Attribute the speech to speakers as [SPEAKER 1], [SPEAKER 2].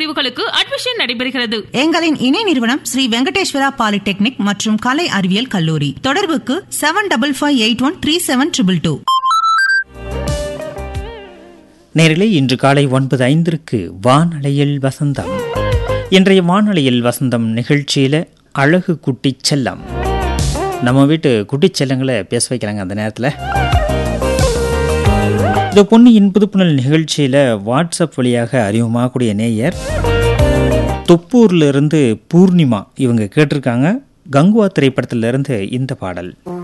[SPEAKER 1] பிரிவுகளுக்கு அட்மிஷன் நடைபெறுகிறது
[SPEAKER 2] எங்களின் இணை நிறுவனம் ஸ்ரீ வெங்கடேஸ்வரா பாலிடெக்னிக் மற்றும் கலை அறிவியல் கல்லூரி தொடர்புக்கு seven double five eight one three seven triple two
[SPEAKER 3] நேரிலே இன்று காலை ஒன்பது ஐந்திற்கு வானலையில் வசந்தம் இன்றைய வானலையில் வசந்தம் நிகழ்ச்சியில் அழகு குட்டி செல்லம் நம்ம வீட்டு குட்டி செல்லங்களை பேச வைக்கிறாங்க அந்த நேரத்தில் இந்த பொன்னியின் புதுப்புணல் நிகழ்ச்சியில் வாட்ஸ்அப் வழியாக அறிமுகமாகக்கூடிய நேயர் தொப்பூர்ல இருந்து பூர்ணிமா இவங்க கேட்டிருக்காங்க கங்குவா திரைப்படத்திலிருந்து இந்த பாடல்